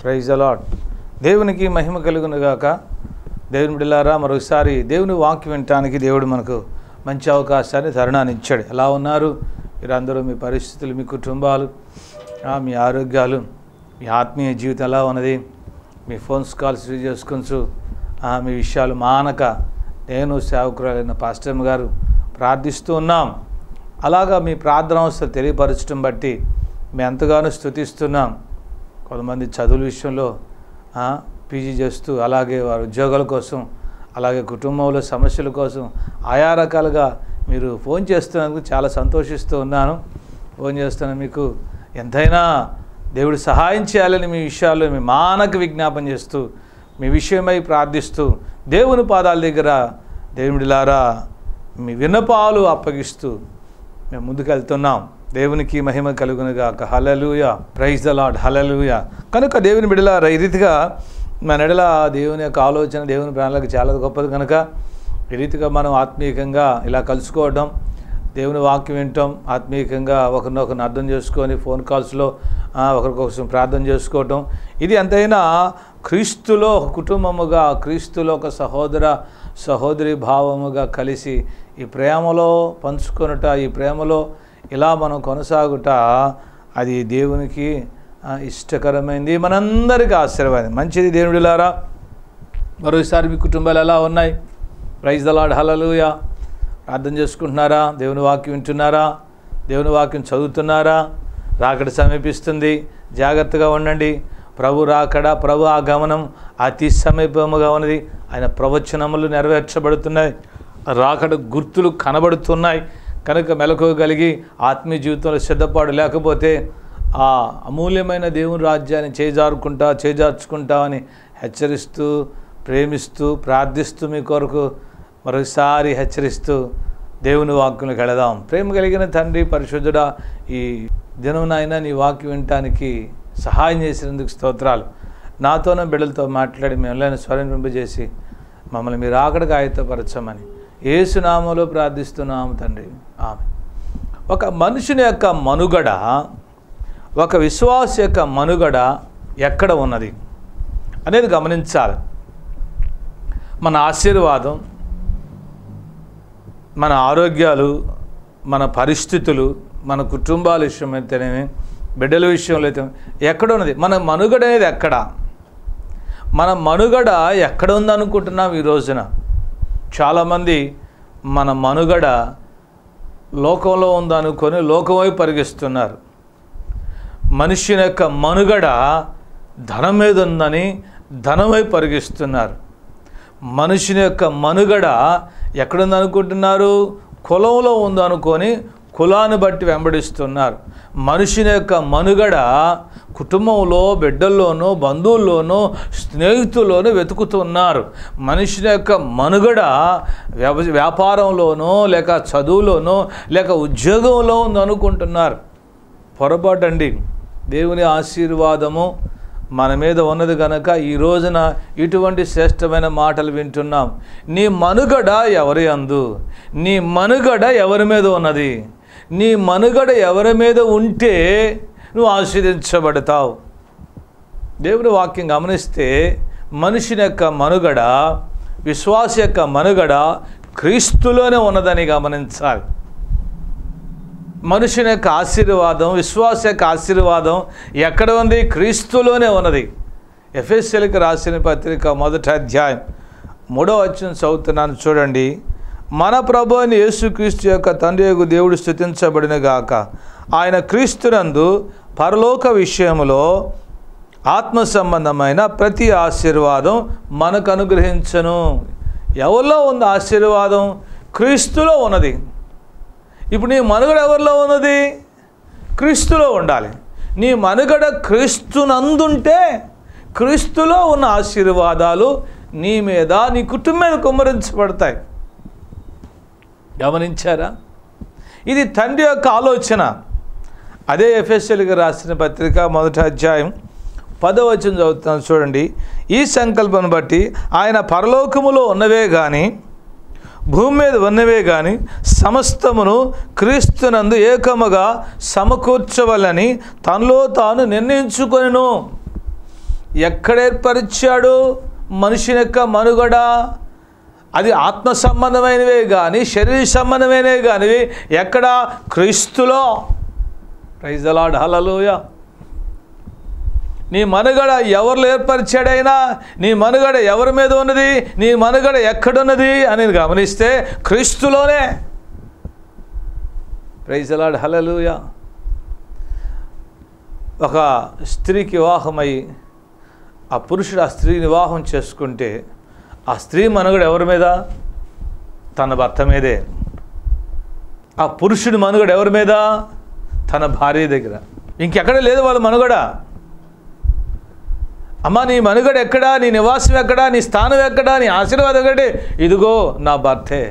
praise అలాడ్ దేవునికి మహిమ కలుగును గాక దేవుని బిడ్డలారా మరొకసారి దేవుని వాక్యం వినటానికి దేవుడు మనకు మంచి అవకాశాన్ని తరుణాన్ని ఇచ్చాడు ఎలా ఉన్నారు మీరందరూ మీ పరిస్థితులు మీ కుటుంబాలు ఆ, మీ ఆరోగ్యాలు మీ ఆత్మీయ జీవితం ఎలా ఉన్నది మీ ఫోన్స్ కాల్స్ రిసీవ్ చేసుకొచ్చు ఆ, మీ విషయాలు మానక నేను సేవకురాలైన పాస్టర్ గారు ప్రార్థిస్తూ ఉన్నాం అలాగా మీ ప్రార్థన అవసరం తెలియపరచడం బట్టి మేము ఎంతగానో స్థుతిస్తున్నాం కొంతమంది చదువుల విషయంలో ఆ, పీజీ చేస్తూ అలాగే వారి ఉద్యోగాల కోసం అలాగే కుటుంబంలో సమస్యల కోసం ఆయా రకాలుగా మీరు ఫోన్ చేస్తున్నందుకు చాలా సంతోషిస్తూ ఉన్నాను ఫోన్ చేస్తున్న మీకు ఎంతైనా దేవుడు సహాయం చేయాలని మీ విషయాల్లో మీ మానక విజ్ఞాపన చేస్తూ మీ విషయమై ప్రార్థిస్తూ దేవుని పాదాల దగ్గర దేవుడిలారా మీ విన్నపాలు అప్పగిస్తూ మేము ముందుకెళ్తున్నాం దేవునికి మహిమ కలుగునుగాక hallelujah praise the lord hallelujah కనుక దేవుని బిడలారా ఈ రీతిగా మన ఎడల దేవుని యొక్క ఆలోచన దేవుని ప్రాణాలకు చాలా గొప్పది కనుక ఈ రీతిగా మనం ఆత్మీయంగా ఇలా కలుసుకోవడం దేవుని వాక్యం వినటం ఆత్మీయంగా ఒకరినొకరిని అర్థం చేసుకొని ఫోన్ కాల్స్లో ఆ, ఒకరికొకరు ప్రార్థన చేసుకోవటం ఇది ఎంతైనా క్రీస్తులో ఒక కుటుంబముగా క్రీస్తులో ఒక సహోదర సహోదరి భావముగా కలిసి ఈ ప్రేమలో పంచుకొనుట ఈ ప్రేమలో ఇలా మనం కొనసాగుట అది దేవునికి ఆ, ఇష్టకరమైంది మనందరికీ ఆశీర్వాదం మంచిది దేవుడిలారా మరోసారి మీ కుటుంబాలు ఎలా ఉన్నాయి ప్రైజ్ దలాడ్ హలలుయ ప్రార్థన చేసుకుంటున్నారా దేవుని వాక్యం వింటున్నారా దేవుని వాక్యం చదువుతున్నారా రాకడ సమీపిస్తుంది జాగ్రత్తగా ఉండండి ప్రభు రాకడ ప్రభు ఆగమనం అతి సమీపముగా ఉన్నది ఆయన ప్రవచనములు నెరవేర్చబడుతున్నాయి రాకడ గుర్తులు కనబడుతున్నాయి కనుక మెలకువగలిగి ఆత్మీయ జీవితంలో సిద్ధపాటు లేకపోతే ఆ అమూల్యమైన దేవుని రాజ్యాన్ని చేజారుకుంటా చేజార్చుకుంటామని హెచ్చరిస్తూ ప్రేమిస్తూ ప్రార్థిస్తూ మీ కొరకు మరొకసారి హెచ్చరిస్తూ దేవుని వాక్యంలోకి వెళదాం ప్రేమ కలిగిన తండ్రి పరిశుద్ధుడా ఈ దినమునైనా నీ వాక్యం వినటానికి సహాయం చేసినందుకు స్తోత్రాలు నాతోనే బిడ్డలతో మాట్లాడి మేము స్వరింపజేసి మమ్మల్ని మీరు ఆకడికి ఆయత్తపరచమని ఏసునామలో ప్రార్థిస్తున్నాము తండ్రి ఆమె ఒక మనుషుని యొక్క మనుగడ ఒక విశ్వాస యొక్క మనుగడ ఎక్కడ ఉన్నది అనేది గమనించాలి మన ఆశీర్వాదం మన ఆరోగ్యాలు మన పరిస్థితులు మన కుటుంబాల విషయం అయితేనేమి బిడ్డల విషయంలో అయితే ఎక్కడ ఉన్నది మన మనుగడ అనేది ఎక్కడ మన మనుగడ ఎక్కడ ఉందనుకుంటున్నాం ఈ రోజున చాలామంది మన మనుగడ లోకంలో ఉందనుకొని లోకమై పరిగిస్తున్నారు మనిషిని యొక్క మనుగడ ధనం మీద ఉందని ధనమై పరిగిస్తున్నారు మనుషుని యొక్క మనుగడ ఎక్కడుంది అనుకుంటున్నారు కులంలో ఉందనుకొని కులాన్ని బట్టి వెంబడిస్తున్నారు మనుషుని యొక్క మనుగడ కుటుంబంలో బిడ్డల్లోనూ బంధువుల్లోనూ స్నేహితుల్లోనూ వెతుకుతున్నారు మనుషుని యొక్క మనుగడ వ్యవ వ్యాపారంలోనో లేక చదువులోనో లేక ఉద్యోగంలో ఉందనుకుంటున్నారు పొరపాటండి దేవుని ఆశీర్వాదము మన మీద ఉన్నది కనుక ఈ రోజున ఇటువంటి శ్రేష్టమైన మాటలు వింటున్నాం నీ మనుగడ ఎవరి అందు నీ మనుగడ ఎవరి మీద ఉన్నది నీ మనుగడ ఎవరి మీద ఉంటే నువ్వు ఆశీర్దించబడతావు దేవుని వాక్యం గమనిస్తే మనిషిని యొక్క మనుగడ విశ్వాస యొక్క మనుగడ క్రీస్తులోనే ఉన్నదని గమనించాలి మనుషుని యొక్క ఆశీర్వాదం విశ్వాస యొక్క ఆశీర్వాదం ఎక్కడ ఉంది క్రీస్తులోనే ఉన్నది ఎఫ్ఎస్ఎల్కి రాసిన పత్రిక మొదటి అధ్యాయం మూడో వచ్చిన చదువుతున్నాను చూడండి మన ప్రభు అయిన యేసుక్రీస్తు యొక్క తండ్రి యొక్క దేవుడు స్థుతించబడిన గాక ఆయన క్రీస్తునందు పరలోక విషయములో ఆత్మ సంబంధమైన ప్రతి ఆశీర్వాదం మనకు అనుగ్రహించను ఎవరిలో ఉంది ఆశీర్వాదం క్రీస్తులో ఉన్నది ఇప్పుడు నీ మనుగడ ఎవరిలో ఉన్నది క్రీస్తులో ఉండాలి నీ మనుగడ క్రీస్తునందుంటే క్రీస్తులో ఉన్న ఆశీర్వాదాలు నీ మీద నీ కుటుంబం మీద కుమ్మరించబడతాయి గమనించారా ఇది తండ్రి యొక్క ఆలోచన అదే ఎఫ్ఎస్ఎల్కి రాసిన పత్రిక మొదటి అధ్యాయం పదవచనం చదువుతున్నాను చూడండి ఈ సంకల్పం బట్టి ఆయన పరలోకములో ఉన్నవే కానీ భూమి మీద ఉన్నవే కానీ సమస్తమును క్రీస్తునందు ఏకముగా సమకూర్చవలని తనలో తాను నిర్ణయించుకొనెను ఎక్కడ ఏర్పరిచాడు మనిషిని యొక్క మనుగడ అది ఆత్మ సంబంధమైనవే కానీ శరీర సంబంధమైనవే కానీ ఎక్కడ క్రీస్తులో ప్రైజ్ అలాడ్ హలలోయ నీ మనుగడ ఎవరు ఏర్పరిచాడైనా నీ మనుగడ ఎవరి మీద ఉన్నది నీ మనుగడ ఎక్కడున్నది అని గమనిస్తే క్రీస్తులోనే ప్రైజ్ అలాడ్ హలలుయ ఒక స్త్రీకి వివాహమై ఆ పురుషుడు ఆ స్త్రీని వివాహం చేసుకుంటే ఆ స్త్రీ మనుగడ ఎవరి మీద తన భర్త మీదే ఆ పురుషుడి మనుగడ ఎవరి మీద తన భార్య దగ్గర ఇంకెక్కడ లేదు వాళ్ళ మనుగడ అమ్మ నీ మనుగడ ఎక్కడా నీ నివాసం ఎక్కడా నీ స్థానం ఎక్కడా నీ ఆశీర్వాదం ఎక్కడే ఇదిగో నా భర్తే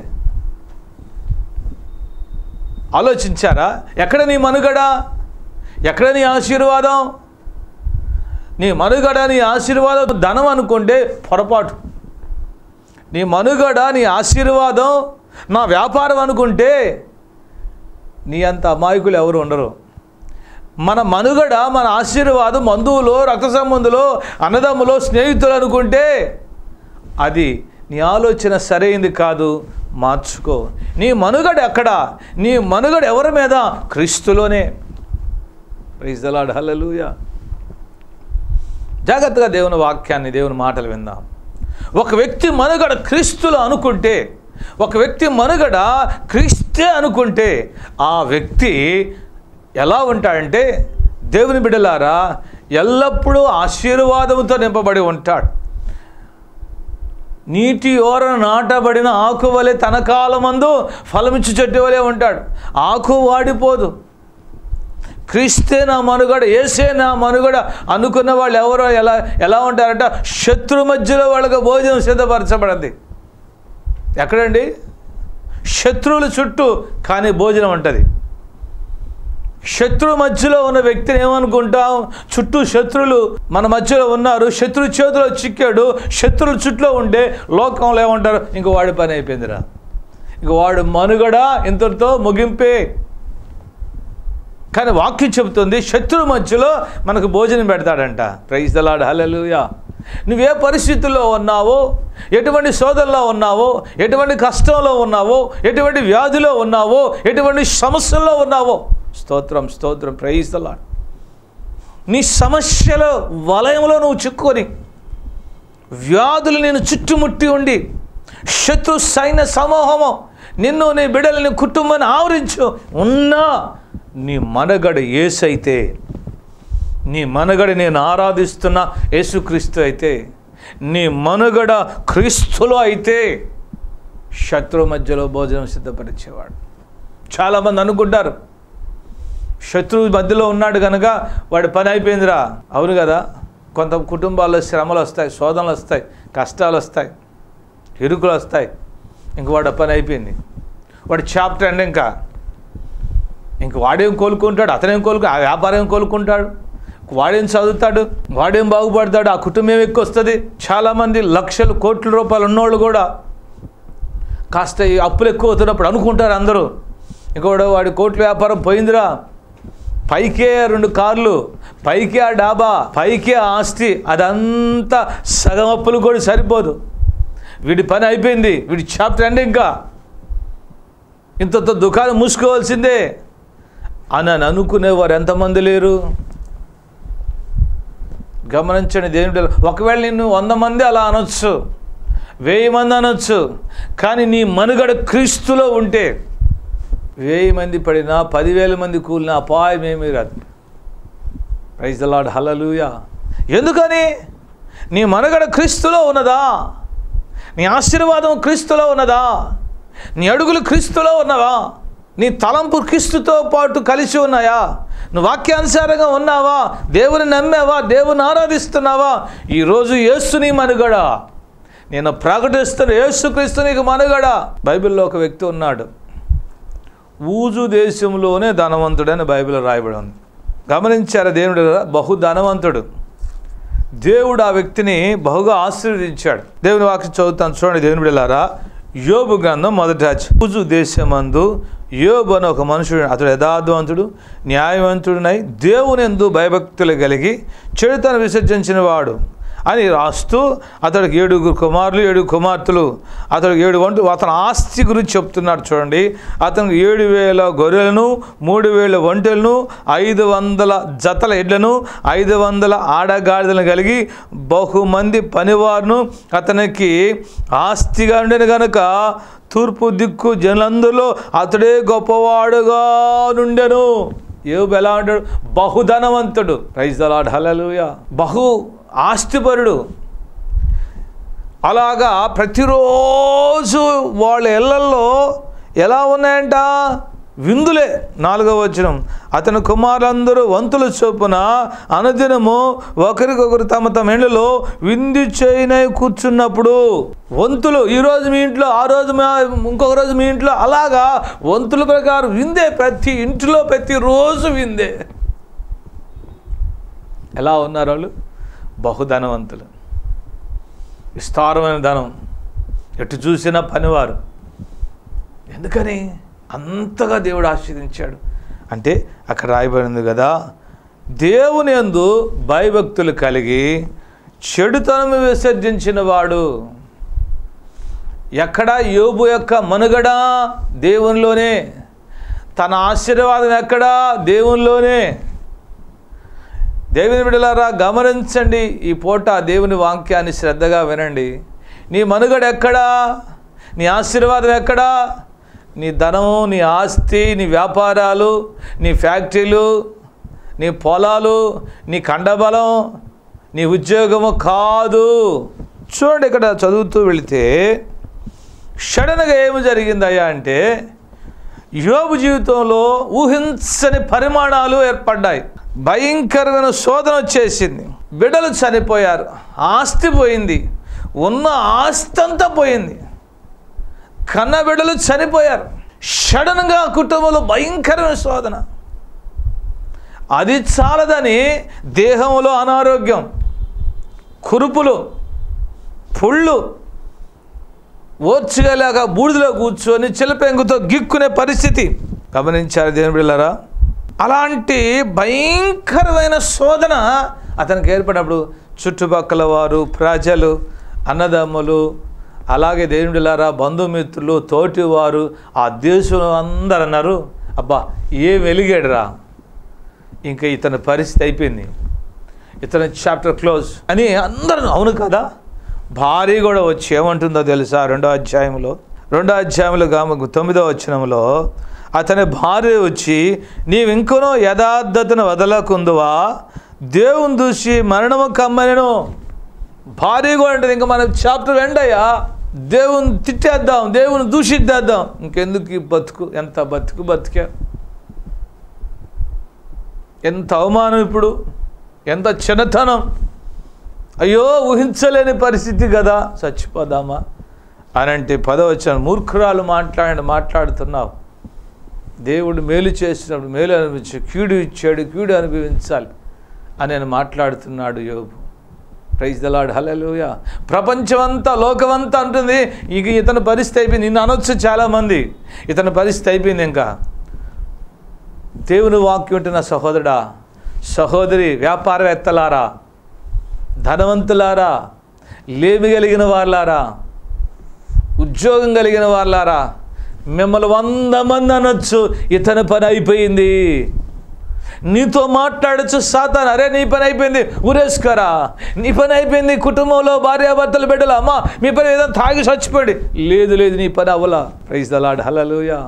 ఆలోచించారా ఎక్కడ నీ మనుగడ ఎక్కడ నీ ఆశీర్వాదం నీ మనుగడ నీ ఆశీర్వాదం ధనం అనుకుంటే పొరపాటు నీ మనుగడ నీ ఆశీర్వాదం నా వ్యాపారం అనుకుంటే నీ అంత అమాయకులు ఎవరు ఉండరు మన మనుగడ మన ఆశీర్వాదం బంధువులో రక్త సంబంధులో అన్నదమ్ములో స్నేహితులు అనుకుంటే అది నీ ఆలోచన సరైంది కాదు మార్చుకో నీ మనుగడ ఎక్కడ నీ మనుగడ ఎవరి మీద క్రీస్తులోనే ప్రైజ్ దలాడ్ హల్లెలూయా జాగ్రత్తగా దేవుని వాక్యాన్ని దేవుని మాటలు విందాం ఒక వ్యక్తి మనుగడ క్రీస్తులు అనుకుంటే ఒక వ్యక్తి మనుగడ క్రీస్తే అనుకుంటే ఆ వ్యక్తి ఎలా ఉంటాడంటే దేవుని బిడ్డలారా ఎల్లప్పుడూ ఆశీర్వాదంతో నింపబడి ఉంటాడు నీటి ఓర నాటబడిన ఆకు వలె తన కాలమందు ఫలమిచ్చు చెట్టు వలె ఉంటాడు ఆకు వాడిపోదు క్రీస్తే నా మనుగడ ఏసే నా మనుగడ అనుకున్న వాళ్ళు ఎవరో ఎలా ఎలా ఉంటారంట శత్రు మధ్యలో వాళ్ళకి భోజనం సిద్ధపరచబడింది ఎక్కడండి శత్రువుల చుట్టూ కానీ భోజనం ఉంటుంది శత్రు మధ్యలో ఉన్న వ్యక్తిని ఏమనుకుంటాం చుట్టూ శత్రువులు మన మధ్యలో ఉన్నారు శత్రు చేతిలో చిక్కాడు శత్రువుల చుట్టూ ఉంటే లోకంలో ఏమంటారు ఇంక వాడి పని అయిపోయిందిరా ఇంక వాడు మనుగడ ఇంతటితో ముగింపే కానీ వాక్యం చెబుతుంది శత్రువు మధ్యలో మనకు భోజనం పెడతాడంట ప్రైజ్ దలాడ్ హలలుయా నువ్వే పరిస్థితుల్లో ఉన్నావో ఎటువంటి శోధనలో ఉన్నావో ఎటువంటి కష్టంలో ఉన్నావో ఎటువంటి వ్యాధిలో ఉన్నావో ఎటువంటి సమస్యల్లో ఉన్నావో స్తోత్రం స్తోత్రం ప్రైజ్ దలాడ్ నీ సమస్యల వలయంలో నువ్వు చిక్కుకొని వ్యాధులు నేను చుట్టుముట్టి ఉండి శత్రు సైన్య సమూహము నిన్ను నీ బిడ్డలని కుటుంబాన్ని ఆవరించు ఉన్నా నీ మనగడ ఏసైతే నీ మనగడ నేను ఆరాధిస్తున్న యేసుక్రీస్తు అయితే నీ మనుగడ క్రీస్తులో అయితే శత్రు మధ్యలో భోజనం సిద్ధపరిచేవాడు చాలామంది అనుకుంటారు శత్రువు మధ్యలో ఉన్నాడు కనుక వాడి పని అయిపోయిందిరా అవును కదా కొంత కుటుంబాల్లో శ్రమలు వస్తాయి శోధనలు వస్తాయి కష్టాలు వస్తాయి ఇరుకులు వస్తాయి ఇంక వాడి పని అయిపోయింది వాడు చాప్టర్ అండి ఇంకా ఇంక వాడేం కోలుకుంటాడు అతనేం కోలుకు ఆ వ్యాపారం ఏం కోలుకుంటాడు వాడేం చదువుతాడు వాడేం బాగుపడతాడు ఆ కుటుంబం ఎక్కువ వస్తుంది చాలామంది లక్షలు కోట్ల రూపాయలు ఉన్నోళ్ళు కూడా కాస్త ఈ అప్పులు ఎక్కువ అవుతున్నప్పుడు అనుకుంటారు అందరూ ఇంకోడు వాడి కోట్ల వ్యాపారం పోయిందిరా పైకే రెండు కార్లు పైకే ఆ డాబా పైకే ఆ ఆస్తి అదంతా సగం అప్పులు కూడా సరిపోదు వీడి పని అయిపోయింది వీడి చాప్టర్ అండి ఇంకా ఇంత దుకాణం మూసుకోవాల్సిందే అని అని అనుకునేవారు ఎంతమంది లేరు గమనించండి దేవుడు ఒకవేళ నిన్ను వంద మంది అలా అనొచ్చు వెయ్యి మంది అనొచ్చు కానీ నీ మనుగడ క్రీస్తులో ఉంటే వెయ్యి మంది పడినా పదివేల మంది కూలినా అపాయం ఏమీ రాదు ప్రైజ్ లాడ్ హలలుయా ఎందుకని నీ మనుగడ క్రీస్తులో ఉన్నదా నీ ఆశీర్వాదం క్రీస్తులో ఉన్నదా నీ అడుగులు క్రీస్తులో ఉన్నవా నీ తలంపు క్రీస్తుతో పాటు కలిసి ఉన్నాయా నువ్వు వాక్యానుసారంగా ఉన్నావా దేవుని నమ్మావా దేవుని ఆరాధిస్తున్నావా ఈరోజు యేసు నీ మనుగడ నేను ప్రకటిస్తున్న యేసుక్రీస్తు నీకు మనుగడ బైబిల్లో ఒక వ్యక్తి ఉన్నాడు ఊజు దేశంలోనే ధనవంతుడని బైబిల్ రాయబడి ఉంది గమనించారా దేవుడు బహు ధనవంతుడు దేవుడు ఆ వ్యక్తిని బహుగా ఆశీర్వదించాడు దేవుని వాక్యం చదువుతాను చూడండి దేవుని బిడ్డలారా యోబు గ్రంథం మొదటి ఊజు దేశమందు యోబు అని ఒక మనుషుడు అతడు యథార్థవంతుడు న్యాయవంతుడునై దేవుని ఎందు భయభక్తులు కలిగి చెడుతను విసర్జించిన వాడు అని రాస్తూ అతడికి ఏడుగురు కుమారులు ఏడు కుమార్తెలు అతడికి ఏడు వంటలు అతని ఆస్తి గురించి చెప్తున్నాడు చూడండి అతనికి ఏడు వేల గొర్రెలను మూడు వేల ఒంటెలను ఐదు వందల జతల ఎడ్లను ఐదు వందల ఆడగాడిదలను కలిగి బహుమంది పనివారును అతనికి ఆస్తిగా ఉండేది కనుక తూర్పు దిక్కు జనులందరిలో అతడే గొప్పవాడుగా నుండెను యోబు ఎలా ఉంటాడు బహుధనవంతుడు ప్రైజ్ దలాడ్ హలలుయ బహు ఆస్తిపరుడు అలాగా ప్రతిరోజు వాళ్ళ ఇళ్లలో ఎలా ఉన్నాయంట విందులే నాలుగవ వచనం అతని కుమారులందరూ వంతుల చొప్పున అనుదినము ఒకరికొకరు తమ తమ ఇండ్లలో విందు చేయనై కూర్చున్నప్పుడు వంతులు ఈ రోజు మీ ఇంట్లో ఆ రోజు మా ఇంకొక రోజు మీ ఇంట్లో అలాగా వంతుల ప్రకారం విందే ప్రతి ఇంటిలో ప్రతిరోజు విందే ఎలా ఉన్నారు వాళ్ళు బహుధనవంతులు విస్తారమైన ధనం ఎటు చూసినా పనివారు ఎందుకని అంతగా దేవుడు ఆశీర్దించాడు అంటే అక్కడ రాయబడింది కదా దేవుని యందు భయభక్తులు కలిగి చెడుతనము విసర్జించిన వాడు ఎక్కడ యోబు యొక్క మనుగడ దేవునిలోనే తన ఆశీర్వాదం ఎక్కడా దేవునిలోనే దేవుని బిడ్డలారా గమనించండి ఈ పూట దేవుని వాక్యాన్ని శ్రద్ధగా వినండి నీ మనుగడ ఎక్కడా నీ ఆశీర్వాదం ఎక్కడా నీ ధనము నీ ఆస్తి నీ వ్యాపారాలు నీ ఫ్యాక్టరీలు నీ పొలాలు నీ కండబలం నీ ఉద్యోగము కాదు చూడండి ఇక్కడ చదువుతూ వెళితే సడన్గా ఏమి జరిగిందయ్యా అంటే యోబు జీవితంలో ఊహించని పరిమాణాలు ఏర్పడ్డాయి భయంకరమైన శోధన వచ్చేసింది బిడ్డలు చనిపోయారు ఆస్తి పోయింది ఉన్న ఆస్తి అంతా పోయింది కన్న బిడ్డలు చనిపోయారు సడన్గా కుటుంబంలో భయంకరమైన శోధన అది చాలదని దేహంలో అనారోగ్యం కురుపులు పుళ్ళు ఓర్చుగలేక బూడిదలో కూర్చొని చిలపెంగుతో గిక్కునే పరిస్థితి గమనించారు దేవుని బిళ్ళారా అలాంటి భయంకరమైన శోధన అతనికి ఏర్పడినప్పుడు చుట్టుపక్కల వారు ప్రజలు అన్నదమ్ములు అలాగే దేవుడిలారా బంధుమిత్రులు తోటివారు ఆ దేశం అందరు అన్నారు అబ్బా ఏ వెలిగాడురా ఇంకా ఇతని పరిస్థితి అయిపోయింది ఇతని చాప్టర్ క్లోజ్ అని అందరూ అవును కదా భార్య కూడా వచ్చి ఏమంటుందో తెలుసా రెండో అధ్యాయంలో రెండో అధ్యాయంలో గామ తొమ్మిదో వచనంలో అతని భార్య వచ్చి నీవు ఇంకనో యథార్థతను వదలకుందువా దేవుని దూసి మరణము కమ్మనను భార్య కూడా అంటే ఇంకా మనం చాప్టర్ వెండయ్యా దేవుని తిట్టేద్దాం దేవుని దూషిద్దేద్దాం ఇంకెందుకు ఈ బతుకు ఎంత బతుకు బతికా ఎంత అవమానం ఇప్పుడు ఎంత చిన్నతనం అయ్యో ఊహించలేని పరిస్థితి కదా చచ్చిపోదామా అని అంటే పదవచ్చాను మూర్ఖురాలు మాట్లాడి మాట్లాడుతున్నావు దేవుడు మేలు చేసినప్పుడు మేలు అనిపించి కీడు ఇచ్చాడు కీడు అనుభవించాలి అని నేను మాట్లాడుతున్నాడు యోబు ప్రైజ్ దలాడ్ హలలుయ ప్రపంచమంతా లోకమంతా అంటుంది ఇక ఇతని పరిస్థితి అయిపోయింది నిన్ను అనొచ్చు చాలామంది ఇతని పరిస్థితి అయిపోయింది ఇంకా దేవుని వాక్యం ఉంటున్న సహోదరుడా సహోదరి వ్యాపారవేత్తలారా ధనవంతులారా లేమి కలిగిన వాళ్ళారా ఉద్యోగం కలిగిన వాళ్ళారా మిమ్మల్ని వంద మంది అనొచ్చు ఇతని పని అయిపోయింది నీతో మాట్లాడచ్చు సాతాన్ అరే నీ పని అయిపోయింది ఊరేసుకోరా నీ పని అయిపోయింది కుటుంబంలో భార్యాభర్తలు బిడ్డలు అమ్మా మీ పని ఏదో తాగి చచ్చిపోయి లేదు లేదు నీ పని అవ్వలా ప్రైజ్ దలాడ్ హలలుయా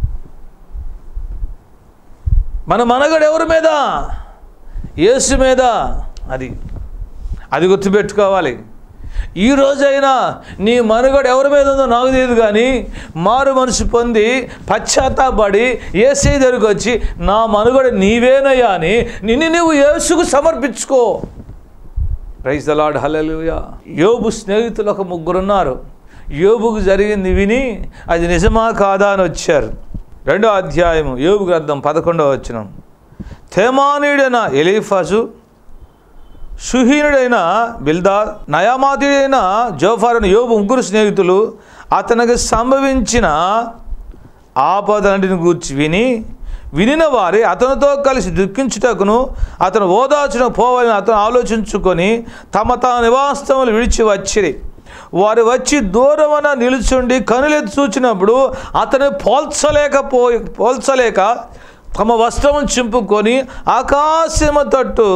మన మనగడు ఎవరి మీద యేసు మీద అది అది గుర్తుపెట్టుకోవాలి ఈ రోజైనా నీ మనుగడ ఎవరి మీద ఉందో నాకు తెలియదు కానీ మారు మనసు పొంది పశ్చాత్తాపడి ఏసై దగ్గరికి వచ్చి నా మనుగడ నీవేనయ్యా అని నిన్ను నువ్వు యేసుకు సమర్పించుకో ప్రైజ్ దలాడ్ హలలుయా యోబు స్నేహితులు ఒక ముగ్గురున్నారు యోబుకు జరిగింది విని అది నిజమా కాదా అని వచ్చారు రెండో అధ్యాయము యోబు గ్రంథం పదకొండవ వచనం తేమానీయుడైన ఎలీఫాజు సుహీనుడైన బిల్దార్ నయామాతీయుడైన జోఫారుని యోబు ముగ్గురు స్నేహితులు అతనికి సంభవించిన ఆపదన్నిటిని గూర్చి విని వినిన వారి అతనితో కలిసి దుఃఖించుటకును అతను ఓదార్చును పోవాలని అతను ఆలోచించుకొని తమ తమ నివాసములు విడిచి వచ్చిరి వారు వచ్చి దూరమున నిలుచుండి కనులెత్తి చూచినప్పుడు అతను పోల్చలేకపోయి పోల్చలేక తమ వస్త్రము చింపుకొని ఆకాశము తట్టు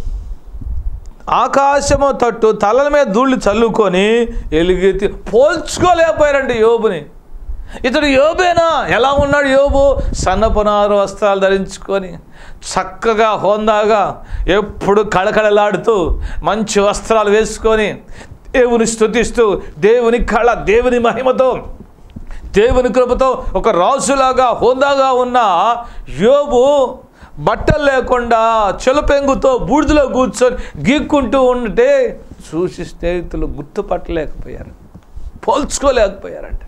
ఆకాశము తట్టు తలల మీద ధూళి చల్లుకొని ఎలుగెత్తి పోల్చుకోలేకపోయారండి యోబుని ఇతడు యోబేనా ఎలా ఉన్నాడు యోబు సన్నపునారు వస్త్రాలు ధరించుకొని చక్కగా హోందాగా ఎప్పుడు కళకళలాడుతూ మంచి వస్త్రాలు వేసుకొని దేవుని స్తుతిస్తూ దేవుని కళ దేవుని మహిమతో దేవుని కృపతో ఒక రాజులాగా హోదాగా ఉన్న యోబు బట్టలు లేకుండా చెలపెంగుతో బూడిదలో కూర్చొని గీక్కుంటూ ఉంటే చూసి స్నేహితులు గుర్తుపట్టలేకపోయారు పోల్చుకోలేకపోయారంట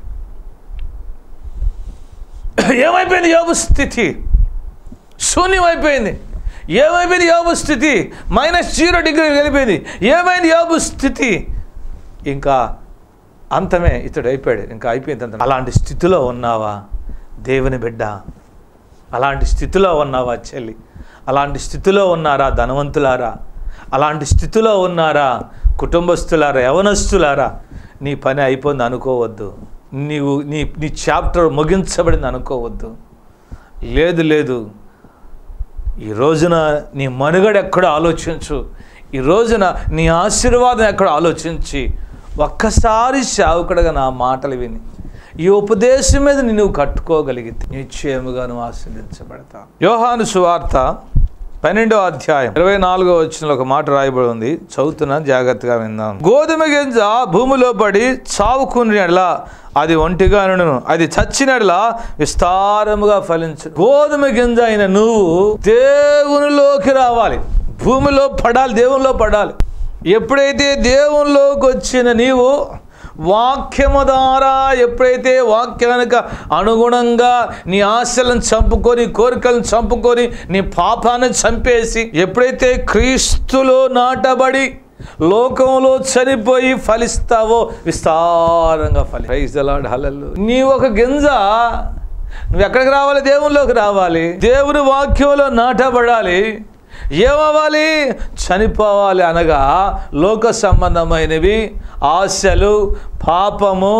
ఏమైపోయింది యోబు స్థితి శూన్యమైపోయింది ఏమైపోయింది యోబు స్థితి మైనస్ జీరో డిగ్రీ వెళ్ళిపోయింది ఏమైంది యోబు స్థితి ఇంకా అంతమే ఇతడు అయిపోయాడు ఇంకా అయిపోయింది అంత అలాంటి స్థితిలో ఉన్నావా దేవుని బిడ్డ అలాంటి స్థితిలో ఉన్నావా చెల్లి అలాంటి స్థితిలో ఉన్నారా ధనవంతులారా అలాంటి స్థితిలో ఉన్నారా కుటుంబస్తులారా యవనస్తులారా నీ పని అయిపోయింది అనుకోవద్దు నీవు నీ నీ చాప్టర్ ముగించబడింది అనుకోవద్దు లేదు లేదు ఈ రోజున నీ మనుగడ ఎక్కడో ఆలోచించు ఈ రోజున నీ ఆశీర్వాదం ఎక్కడో ఆలోచించి ఒక్కసారి సేవకుడుగా నా మాటలు విని ఈ ఉపదేశం మీద నువ్వు కట్టుకోగలిగితే నిశ్చయముగా నువ్వు ఆశీర్వదించబడతావు యోహాను సువార్త పన్నెండో అధ్యాయం ఇరవై నాలుగో వచ్చిన ఒక మాట రాయబడి ఉంది చదువుతున్నా జాగ్రత్తగా విందాం గోధుమ గింజ భూమిలో పడి చావుకునేలా అది ఒంటిగాను అది చచ్చినట్లా విస్తారముగా ఫలించు గోధుమ గింజ అయిన నువ్వు దేవునిలోకి రావాలి భూమిలో పడాలి దేవునిలో పడాలి ఎప్పుడైతే దేవునిలోకి వచ్చిన నీవు వాక్యము ద్వారా ఎప్పుడైతే వాక్యానికి అనుగుణంగా నీ ఆశలను చంపుకొని కోరికలను చంపుకొని నీ పాపాన్ని చంపేసి ఎప్పుడైతే క్రీస్తులో నాటబడి లోకంలో చనిపోయి ఫలిస్తావో విస్తారంగా ఫలి ప్రైజ్ అలాడ్ హలలు నీ ఒక గింజ నువ్వు ఎక్కడికి రావాలి దేవునిలోకి రావాలి దేవుని వాక్యంలో నాటబడాలి ఏమవ్వాలి చనిపోవాలి అనగా లోక సంబంధమైనవి ఆశలు పాపము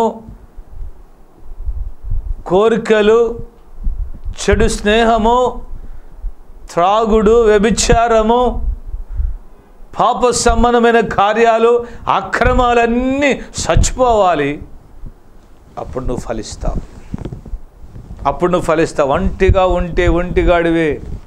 కోరికలు చెడు స్నేహము త్రాగుడు వ్యభిచారము పాప సంబంధమైన కార్యాలు అక్రమాలన్నీ చచ్చిపోవాలి అప్పుడు నువ్వు ఫలిస్తావు అప్పుడు నువ్వు ఫలిస్తావు ఒంటిగా ఉంటే ఒంటిగాడివే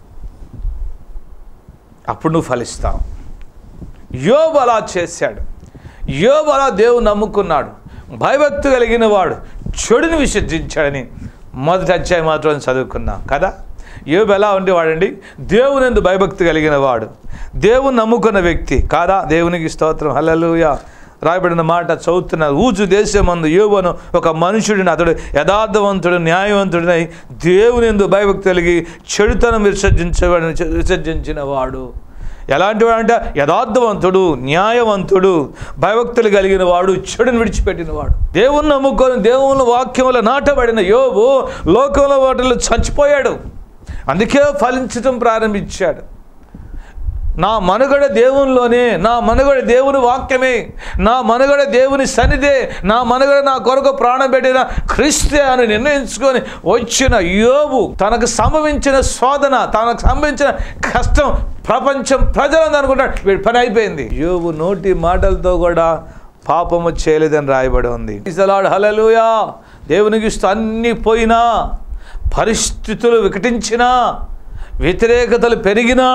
అప్పుడు నువ్వు ఫలిస్తావు యోబు అలా చేశాడు యోబు అలా దేవుని నమ్ముకున్నాడు భయభక్తి కలిగిన వాడు చెడుని విసర్జించాడని మొదటి అధ్యాయం మాత్రం చదువుకున్నాం కదా యోబు ఎలా ఉండేవాడండి దేవుని ఎందు భయభక్తి కలిగిన వాడు దేవుని నమ్ముకున్న వ్యక్తి కాదా దేవునికి స్తోత్రం హల్లెలూయా రాయబడిన మాట చదువుతున్న ఊజు దేశమందు యోబును ఒక మనుషుడిని అతడు యథార్థవంతుడు న్యాయవంతుడినై దేవుని ఎందు భయభక్తి కలిగి చెడుతనం విసర్జించబడిన విసర్జించిన వాడు ఎలాంటి వాడు అంటే యథార్థవంతుడు న్యాయవంతుడు భయభక్తులు కలిగిన వాడు చెడుని విడిచిపెట్టిన వాడు దేవుని నమ్ముకొని దేవుని వాక్యముల నాటబడిన యోబు లోకంలో వాటిలో చచ్చిపోయాడు అందుకే ఫలించటం ప్రారంభించాడు నా మనుగడ దేవునిలోనే నా మనుగడ దేవుని వాక్యమే నా మనుగడ దేవుని సన్నిధే నా మనుగడ నా కొరకు ప్రాణం పెట్టిన క్రీస్తే అని నిర్ణయించుకొని వచ్చిన యోబు తనకు సంభవించిన శోధన తనకు సంభవించిన కష్టం ప్రపంచం ప్రజలందరూ అనుకుంటాడు వీడి పని అయిపోయింది యోబు నోటి మాటలతో కూడా పాపము చేయలేదని రాయబడి ఉంది ఇసలాడు హలలుయా దేవునికి ఇస్తూ అన్నీ పోయినా పరిస్థితులు వికటించినా వ్యతిరేకతలు పెరిగినా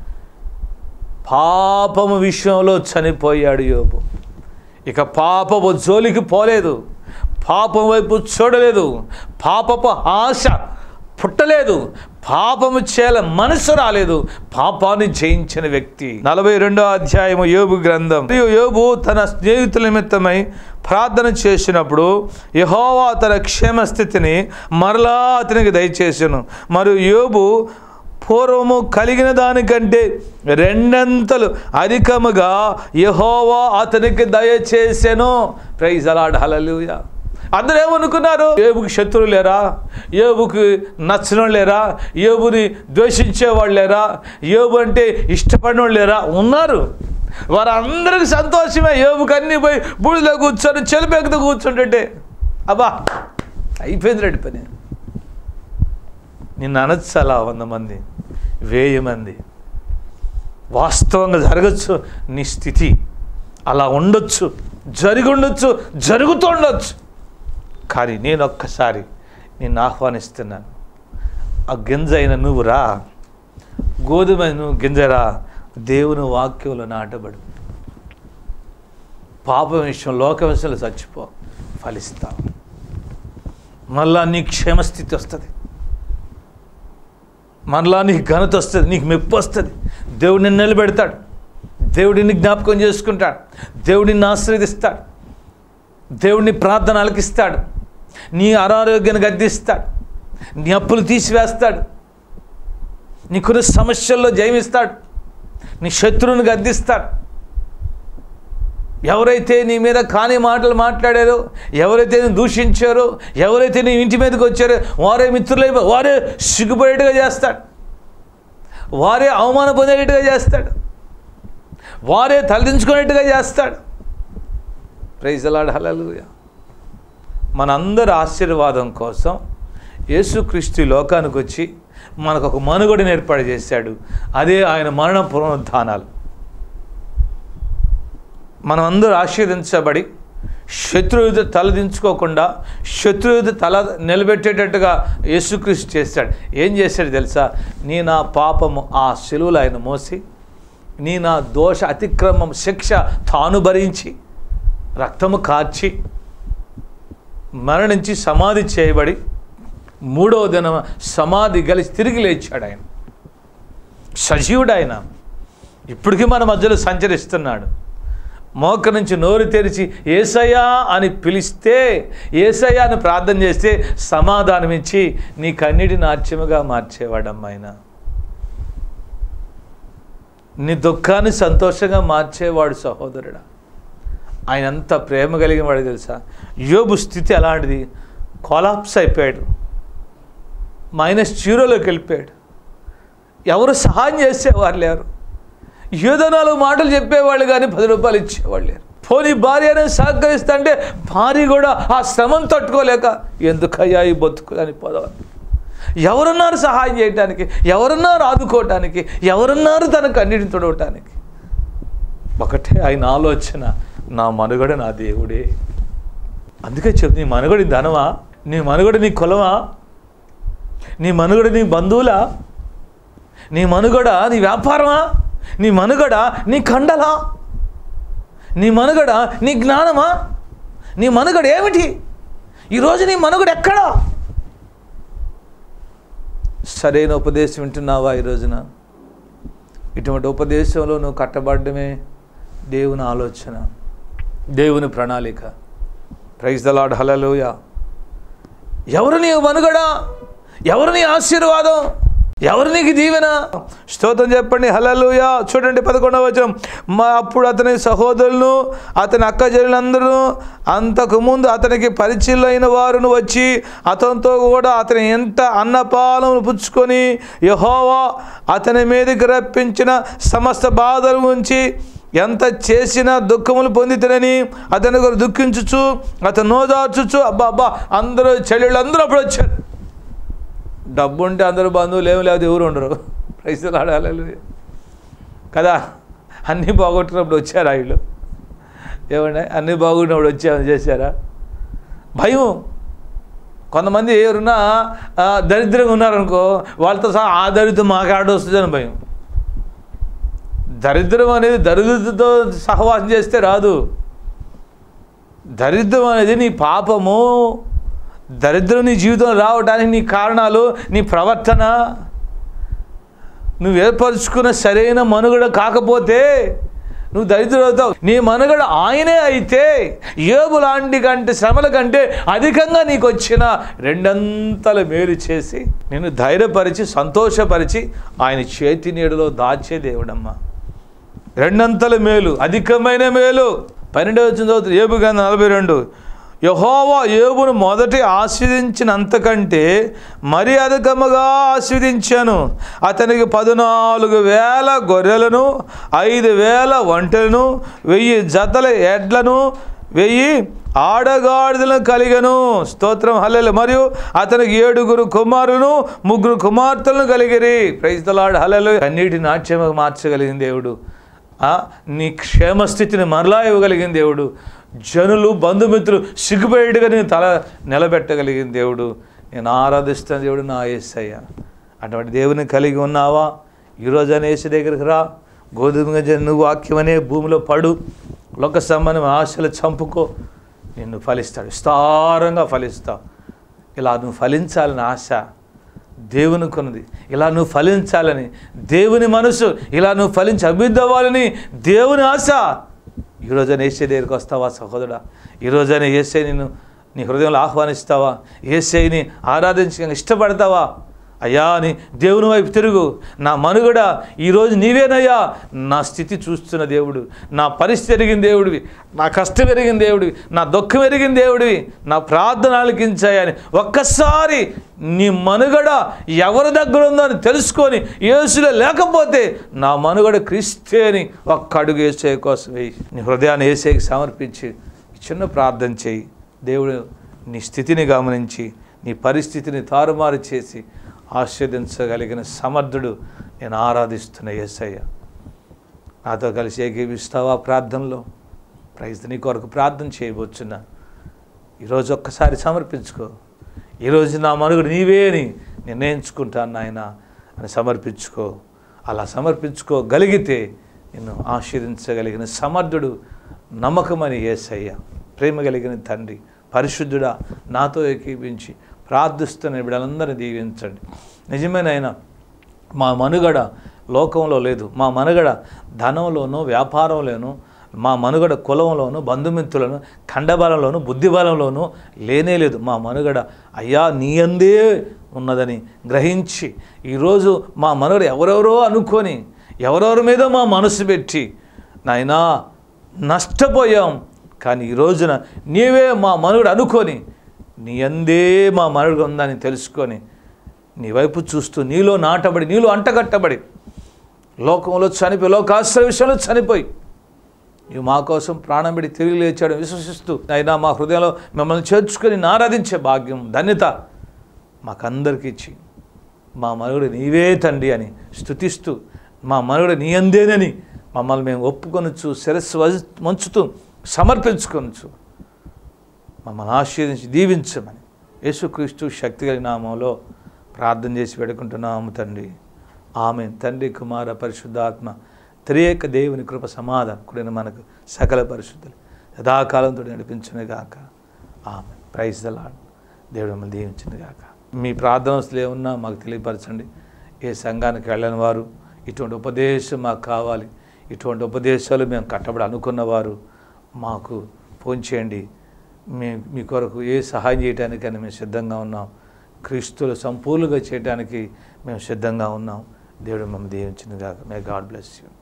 పాపము విషయంలో చనిపోయాడు యోబు ఇక పాపపు జోలికి పోలేదు పాపం వైపు చూడలేదు పాపపు ఆశ పుట్టలేదు పాపము చేయాల మనసు రాలేదు పాపాన్ని జయించిన వ్యక్తి నలభై రెండో అధ్యాయము యోబు గ్రంథం మరియు యోబు తన స్నేహితుల నిమిత్తమై ప్రార్థన చేసినప్పుడు యహోవా తన క్షేమ స్థితిని మరలా అతనికి దయచేసను మరియు యోబు పూర్వము కలిగిన దానికంటే రెండంతలు అధికముగా యహోవా అతనికి దయచేసెను ప్రైజ్ అలాడ్ హలలుయ అందరూ ఏమనుకున్నారు ఏబుకి శత్రువు లేరా ఏబుకి నచ్చడం లేరా ఏబుని ద్వేషించేవాళ్ళు లేరా ఏబు అంటే ఇష్టపడిన వాళ్ళు లేరా ఉన్నారు వారందరికి సంతోషమే ఏబుకి అన్నీ పోయి బూడిలో కూర్చొని చెలిపెక్కుతూ కూర్చుంటుంటే అబ్బా అయిపోయింది రెడ్డి పని నిన్ను అనొచ్చు అలా వంద మంది వెయ్యి మంది వాస్తవంగా జరగచ్చు నీ స్థితి అలా ఉండొచ్చు జరిగి ఉండొచ్చు జరుగుతుండొచ్చు కానీ నేను ఒక్కసారి నిన్ను ఆహ్వానిస్తున్నాను ఆ గింజ అయిన నువ్వు రా గోధుమ నువ్వు గింజరా దేవుని వాక్యంలో నాటబడు పాపం విషయం లోక విషయంలో చచ్చిపో ఫలిస్తావు మళ్ళా నీ క్షేమస్థితి వస్తుంది మరలా నీకు ఘనత వస్తుంది నీకు మెప్పు వస్తుంది దేవుడు నిన్ను నిలబెడతాడు దేవుడిని జ్ఞాపకం చేసుకుంటాడు దేవుడిని ఆశ్రదిస్తాడు దేవుడిని ప్రార్థన అలకిస్తాడు నీ అనారోగ్యాన్ని గద్దిస్తాడు నీ అప్పులు తీసివేస్తాడు నీకున్న సమస్యల్లో జయమిస్తాడు నీ శత్రువుని గద్దిస్తాడు ఎవరైతే నీ మీద కాని మాటలు మాట్లాడారో ఎవరైతే నేను దూషించారో ఎవరైతే నీ ఇంటి మీదకి వచ్చారో వారే మిత్రులై వారే సిగ్గుపడేట్టుగా చేస్తాడు వారే అవమాన పొందేటట్టుగా చేస్తాడు వారే తలదించుకునేట్టుగా చేస్తాడు ప్రైజ్ అలాడ్ హలలుయ మనందరి ఆశీర్వాదం కోసం యేసుక్రీస్తు ఈ లోకానికి వచ్చి మనకు ఒక మనుగడని ఏర్పాటు చేశాడు అదే ఆయన మరణ పునరుద్ధానాలు మనం అందరూ ఆశీర్వదించబడి శత్రువుది తలదించుకోకుండా శత్రువుది తల నిలబెట్టేటట్టుగా యేసుక్రీస్తు చేశాడు ఏం చేశాడు తెలుసా నీ నా పాపము ఆ శిలువలు ఆయన మోసి నీ నా దోష అతిక్రమం శిక్ష తాను భరించి రక్తము కార్చి మరణించి సమాధి చేయబడి మూడవ దినం సమాధి కలిసి తిరిగి లేచాడు ఆయన సజీవుడు ఆయన ఇప్పటికీ మన మధ్యలో సంచరిస్తున్నాడు మోక నుంచి నోరు తెరిచి ఏసయ్యా అని పిలిస్తే ఏసయ్యా అని ప్రార్థన చేస్తే సమాధానం ఇచ్చి నీ కన్నీటి నాట్యముగా మార్చేవాడమ్మ ఆయన నీ దుఃఖాన్ని సంతోషంగా మార్చేవాడు సహోదరుడా ఆయన అంత ప్రేమ కలిగిన వాడు తెలుసా యోబు స్థితి అలాంటిది కొలాప్స్ అయిపోయాడు మైనస్ జీరోలోకి వెళ్ళిపోయాడు ఎవరు సహాయం చేసేవారు లేరు ఏదో నాలుగు మాటలు చెప్పేవాళ్ళు కానీ పది రూపాయలు ఇచ్చేవాళ్ళు లేరు పోనీ భార్య అనేది సహకరిస్తా అంటే భార్య కూడా ఆ శ్రమను తట్టుకోలేక ఎందుకయ్యా ఈ బతుకు అని పోదాం ఎవరున్నారు సహాయం చేయటానికి ఎవరున్నారు ఆదుకోవటానికి ఎవరున్నారు తనకు అన్నిటిని తొడవటానికి ఒకటే ఆయన ఆలోచన నా మనుగడ నా దేవుడే అందుకే చెప్పు నీ మనుగడ నీ ధనమా నీ మనుగడ నీ కులమా నీ మనుగడ నీ బంధువులా నీ మనుగడ నీ వ్యాపారమా నీ మనుగడ నీ కండలా నీ మనుగడ నీ జ్ఞానమా నీ మనుగడ ఏమిటి ఈరోజు నీ మనుగడ ఎక్కడా సరైన ఉపదేశం వింటున్నావా ఈ రోజున ఇటువంటి ఉపదేశంలో నువ్వు కట్టబడమే దేవుని ఆలోచన దేవుని ప్రణాళిక ప్రైజ్ దలాడ్ హలలోయ ఎవరు నీ మనుగడ ఎవరు నీ ఆశీర్వాదం ఎవరు నీకు దీవెన స్తోత్రం చెప్పండి హలలుయ చూడండి పదకొండవ వచనం మా అప్పుడు అతని సహోదరులను అతని అక్క చెల్లెలందరూ అంతకుముందు అతనికి పరిచయులైన వారును వచ్చి అతనితో కూడా అతని ఎంత అన్నపాలమును పుచ్చుకొని యహోవా అతని మీదకి రప్పించిన సమస్త బాధల గురించి ఎంత చేసినా దుఃఖములు పొందితేనని అతని కొరకు దుఃఖించుచు అతను నోదార్చుచు అబ్బా అబ్బా అందరూ చెల్లెళ్ళు అందరూ అప్పుడు వచ్చారు డబ్బు ఉంటే అందరూ బంధువులు ఏమి లేదు ఎవరు ఉండరు పైసలు ఆడాలి కదా అన్నీ బాగొట్టినప్పుడు వచ్చారా వీళ్ళు ఏమండి అన్నీ బాగున్నప్పుడు వచ్చామని చేశారా భయం కొంతమంది ఎవరున్నా ఆ, దరిద్రంగా ఉన్నారనుకో వాళ్ళతో సహా ఆ దరిద్రం మాకు ఆడ వస్తుందని భయం దరిద్రం అనేది దరిద్రతో సహవాసం చేస్తే రాదు దరిద్రం అనేది నీ పాపము దరిద్రం నీ జీవితంలో రావడానికి నీ కారణాలు నీ ప్రవర్తన నువ్వు ఏర్పరచుకున్న సరైన మనుగడ కాకపోతే నువ్వు దరిద్రుడు అవుతావు నీ మనుగడ ఆయనే అయితే ఏబు లాంటి కంటే శ్రమల కంటే అధికంగా నీకు వచ్చిన రెండంతల మేలు చేసి నేను ధైర్యపరిచి సంతోషపరిచి ఆయన చేతి నీడలో దాచే దేవుడమ్మా రెండంతల మేలు అధికమైన మేలు పన్నెండవ వచ్చిన తర్వాత ఏబు గ్రంథం నలభై రెండు యహోవా యోబును మొదటి ఆస్వాదించినంతకంటే మరి అధికముగా ఆస్వాదించాను అతనికి పద్నాలుగు వేల గొర్రెలను ఐదు వేల ఒంటెలను వెయ్యి జతల ఎడ్లను వెయ్యి ఆడగాడిదలను కలిగను స్తోత్రం హల్లెలు మరియు అతనికి ఏడుగురు కుమారులను ముగ్గురు కుమార్తెలను కలిగిరి ప్రైస్తలాడు హల్లెలు కన్నీటి నాట్యముగా మార్చగలిగిన దేవుడు ఆ, నీ క్షేమస్థితిని మరలా ఇవ్వగలిగిన దేవుడు జనులు బంధుమిత్రులు సిగ్గుపడేట్టుగా నేను తల నిలబెట్టగలిగిన దేవుడు నేను ఆరాధిస్తున్న దేవుడు నా యేసయ్య అటువంటి దేవుని కలిగి ఉన్నావా ఈరోజు అనే యేసు దగ్గరికి రా గోధుమ గింజ నువ్వు వాక్యం అనే భూమిలో పడు లోక సంబంధం ఆశలు చంపుకో నిన్ను ఫలిస్తాడు విస్తారంగా ఫలిస్తావు ఇలా నువ్వు ఫలించాలని ఆశ దేవుని కొన్నది ఇలా నువ్వు ఫలించాలని దేవుని మనసు ఇలా నువ్వు ఫలించి అభివృద్ధి అవ్వాలని దేవుని ఆశ ఈరోజైనా ఏసే దగ్గరికి వస్తావా సహోదరా ఈరోజైనా ఏసే నిన్ను నీ హృదయంలో ఆహ్వానిస్తావా ఏసైని ఆరాధించడానికి ఇష్టపడతావా అయ్యా అని దేవుని వైపు తిరుగు నా మనుగడ ఈరోజు నీవేనయ్యా నా స్థితి చూస్తున్న దేవుడు నా పరిస్థితి ఎరిగిన దేవుడివి నా కష్టం ఎరిగిన దేవుడివి నా దుఃఖం ఎరిగిన దేవుడివి నా ప్రార్థన ఆలకించాయని ఒక్కసారి నీ మనుగడ ఎవరి దగ్గర ఉందో అని తెలుసుకొని యేసులో లేకపోతే నా మనుగడ క్రీస్తే అని ఒక్క అడుగు వేసే కోసం వేయి నీ హృదయాన్ని వేసేకి సమర్పించి చిన్న ప్రార్థన చేయి దేవుడు నీ స్థితిని గమనించి నీ పరిస్థితిని తారుమారు చేసి ఆస్వాదించగలిగిన సమర్థుడు నేను ఆరాధిస్తున్న యేసయ్య నాతో కలిసి ఏకీవిస్తావా ప్రార్థనలో ప్రైజ్ నీ కొరకు ప్రార్థన చేయబోచున్నా ఈరోజు ఒక్కసారి సమర్పించుకో ఈరోజు నా మనుగుడు నీవే అని నిర్ణయించుకుంటాను నాయన అని సమర్పించుకో అలా సమర్పించుకోగలిగితే నిన్ను ఆశీర్దించగలిగిన సమర్థుడు నమ్మకమని ఏసయ్య ప్రేమ కలిగిన తండ్రి పరిశుద్ధుడా నాతో ఏకీపించి ప్రార్థిస్తున్న వీళ్ళందరినీ దీవించండి నిజమేనైనా మా మనుగడ లోకంలో లేదు మా మనుగడ ధనంలోనూ వ్యాపారంలోనూ మా మనుగడ కులంలోను బంధుమిత్రులను ఖండబలంలోను బుద్ధిబలంలోనూ లేనే లేదు మా మనుగడ అయ్యా నీ అందే ఉన్నదని గ్రహించి ఈరోజు మా మనుగడ ఎవరెవరో అనుకొని ఎవరెవరి మీద మా మనసు పెట్టి నాయనా నష్టపోయాం కానీ ఈ రోజున నీవే మా మనుగడ అనుకొని నీ అందే మా మనుగడ ఉందని తెలుసుకొని నీ వైపు చూస్తూ నీలో నాటబడి నీలో అంటగట్టబడి లోకంలో చనిపోయి లోకాశ్ర విషయంలో చనిపోయి నీవు మా కోసం ప్రాణం పెట్టి తిరిగి లేచాడు విశ్వసిస్తూ అయినా మా హృదయంలో మిమ్మల్ని చేర్చుకొని నిన్ను ఆరాధించే భాగ్యం ధన్యత మాకందరికి ఇచ్చి మా మనుగుడు నీవే తండ్రి అని స్థుతిస్తూ మా మనుగుడు నీ అందేనని మమ్మల్ని మేము ఒప్పుకొనొచ్చు శిరస్సు వజ- వంచుతూ సమర్పించుకొనొచ్చు మమ్మల్ని ఆశీర్దించి దీవించమని యేసుక్రీస్తు శక్తి కలిగిన నామంలో ప్రార్థన చేసి పెడుకుంటున్నాము తండ్రి ఆమె తండ్రి కుమార పరిశుద్ధాత్మ త్రియేక దేవుని కృప సమాధానం కూడిన మనకు సకల పరిశుద్ధులు యథాకాలంతో నడిపించును గాక ఆమె ప్రైజ్ దలాడ్ దేవుడు మిమ్మల్ని దీవించింది గాక మీ ప్రార్థనలు ఏమున్నా మాకు తెలియపరచండి ఏ సంఘానికి వెళ్ళని వారు ఇటువంటి ఉపదేశం మాకు కావాలి ఇటువంటి ఉపదేశాలు మేము కట్టబడి అనుకున్నవారు మాకు ఫోన్ చేయండి మీ మీ కొరకు ఏ సహాయం చేయడానికైనా మేము సిద్ధంగా ఉన్నాం క్రీస్తులు సంపూర్ణంగా చేయడానికి మేము సిద్ధంగా ఉన్నాం దేవుడు మమ్మల్ని దీవించిన కాక మే గాడ్ బ్లెస్ యూ